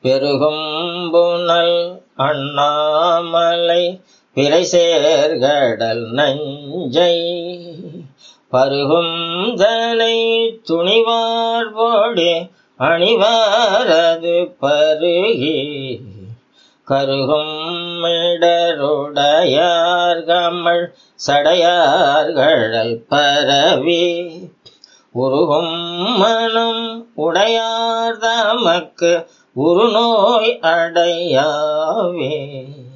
பெருகும் புனல் அண்ணாமலை பிறை சேர்கடல் நஞ்சை பருகும் தலை துணிவார்போடு அணிவாரது பருகி கருகும் இடருடையார் கமல் சடையார்கழல் பரவி உருகும் மனம் உடையார் தமக்கு உருநோய் அடையாவே